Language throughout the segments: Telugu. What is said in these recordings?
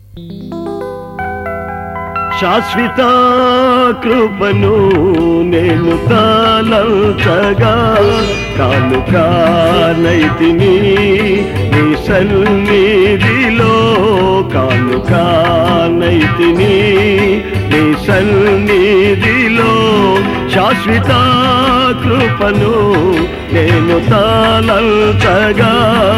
శాశ్వత కృపను నేను తాళంచగా కానుకానైతిని నీ సన్నిధిలో కానుకానైతిని నీ సన్నిధిలో శాశ్వత కృపను నేను తాళంచగా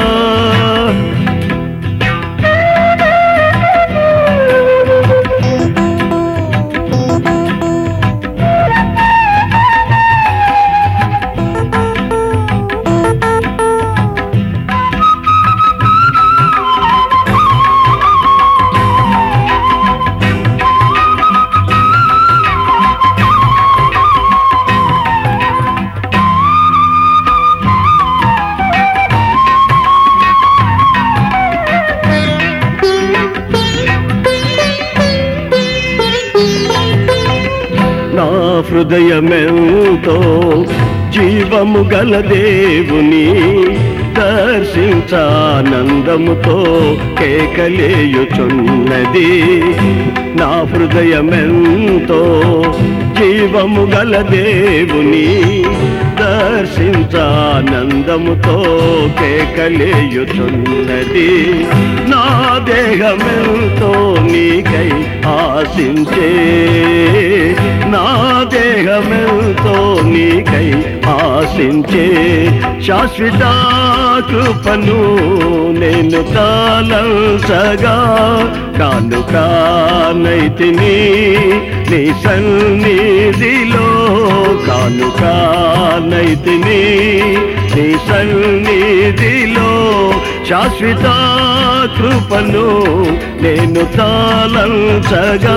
నా హృదయమెంతో జీవము గల దేవుని దర్శించానందముతో కేకలేయుచున్నది నా హృదయమెంతో జీవము గల దేవుని దర్శించానందముతో కేకలేయుచున్నది నా దేహమెంతో నీకై ఆశించే నా దేహమెంతో నీకై ఆశించే శాశ్వత కృపను నేను తాళంచగా కానుకానైతిని నీ సన్నిధిలో కానుకానైతిని నీ సన్నిధిలో శాశ్వత కృపను నేను తాళంచగా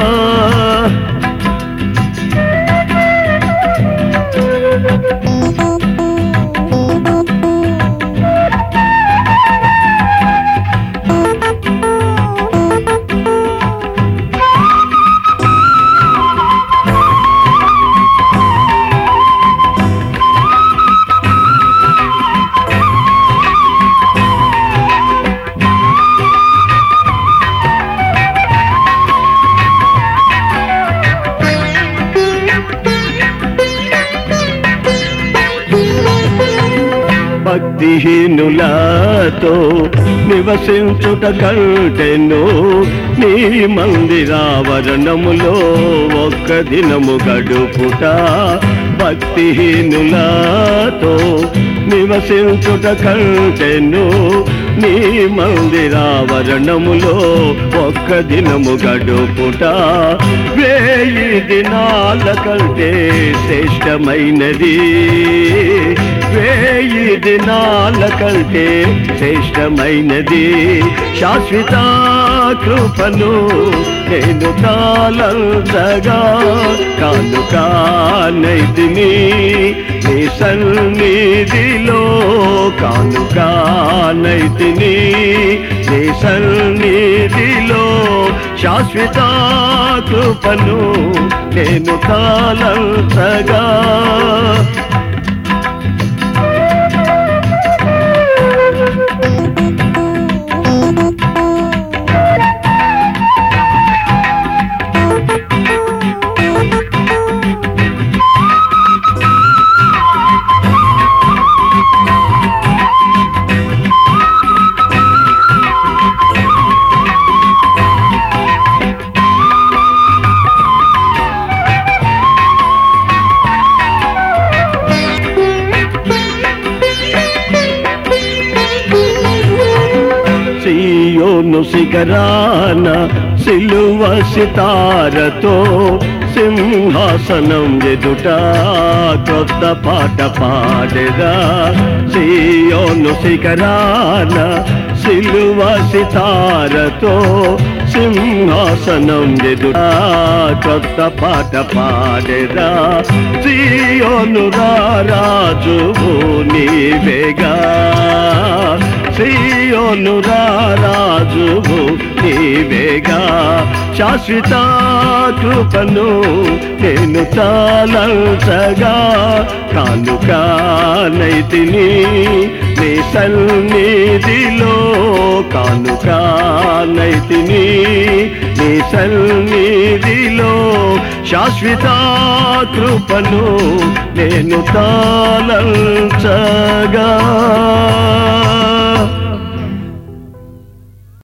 భక్తిహీనులతో నివసించుట కంటెను నీ మందిరావరణములో ఒక్క దినము గడుపుట భక్తిహీనులతో నివసించుట కంటెను నీ మందిరావరణములో ఒక్క దినము గడుపుట వేయి దినాల కంటే శ్రేష్టమైనది వేయి దినాల కంటే శ్రేష్టమైనది శాశ్వత కృపను నేను కాలంతగా కానుకానైతిని నీ సన్నిధిలో కానుకానైతిని నీ సన్నిధిలో శాశ్వత కృపను నేను కాలంతగా సియోను శిఖరాన సిలువ సితారతో సింహాసనం ఎదుట కొత్త పాట పాడేదా సియోను శిఖరాన సిలువ సితారతో సింహాసనం ఎదుట కొత్త పాట పాడేదా సియోను రాజువు నీవేగా సియోను రాజువు నీవేగా శాశ్వత కృపను నేను తాళంచగా కానుకానైతిని నీ సన్నిధిలో కానుకానైతిని నీ సన్నిధిలో శాశ్వత కృపను నేను తాళంచగా